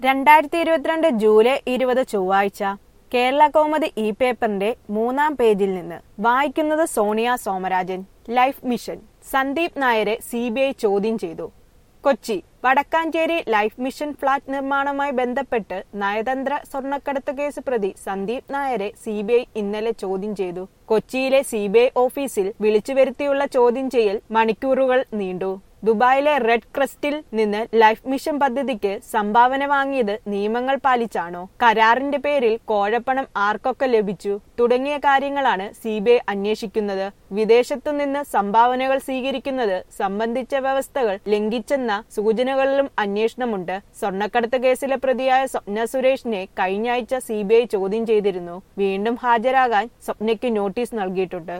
രണ്ടായിരത്തി ഇരുപത്തിരണ്ട് ജൂലൈ ഇരുപത് ചൊവ്വാഴ്ച കേരള കൗമുദി ഇ പേപ്പറിന്റെ മൂന്നാം പേജിൽ നിന്ന് വായിക്കുന്നത് സോണിയ സോമരാജൻ ലൈഫ് മിഷൻ സന്ദീപ് നായരെ സി ബി ഐ ചോദ്യം ചെയ്തു Kochi Vadakkanchery life mission flat നിർമ്മാണവുമായി ബന്ധപ്പെട്ട് നയതന്ത്ര സ്വർണ്ണക്കടത്ത് കേസ് പ്രതി സന്ദീപ് നായരെ സി ബി ഐ ഇന്നലെ ചോദ്യം ചെയ്തു കൊച്ചിയിലെ സി ബി ഐ ഓഫീസിൽ വിളിച്ചു വരുത്തിയുള്ള ചോദ്യം ചെയ്യൽ മണിക്കൂറുകൾ നീണ്ടു ദുബായിലെ റെഡ് ക്രസ്റ്റിൽ നിന്ന് ലൈഫ് മിഷൻ പദ്ധതിക്ക് സംഭാവന വാങ്ങിയത് നിയമങ്ങൾ പാലിച്ചാണോ കരാറിന്റെ പേരിൽ കോഴപ്പണം ആർക്കൊക്കെ ലഭിച്ചു തുടങ്ങിയ കാര്യങ്ങളാണ് സി ബി ഐ അന്വേഷിക്കുന്നത് വിദേശത്തു നിന്ന് സംഭാവനകൾ സ്വീകരിക്കുന്നത് സംബന്ധിച്ച വ്യവസ്ഥകൾ ലംഘിച്ചെന്ന സൂചനകളിലും അന്വേഷണമുണ്ട് സ്വർണ്ണക്കടത്ത് കേസിലെ പ്രതിയായ സ്വപ്ന സുരേഷിനെ കഴിഞ്ഞ ആഴ്ച സി ബി ഐ ചോദ്യം ചെയ്തിരുന്നു വീണ്ടും ഹാജരാകാൻ സ്വപ്നയ്ക്ക് നോട്ടീസ് നൽകിയിട്ടുണ്ട്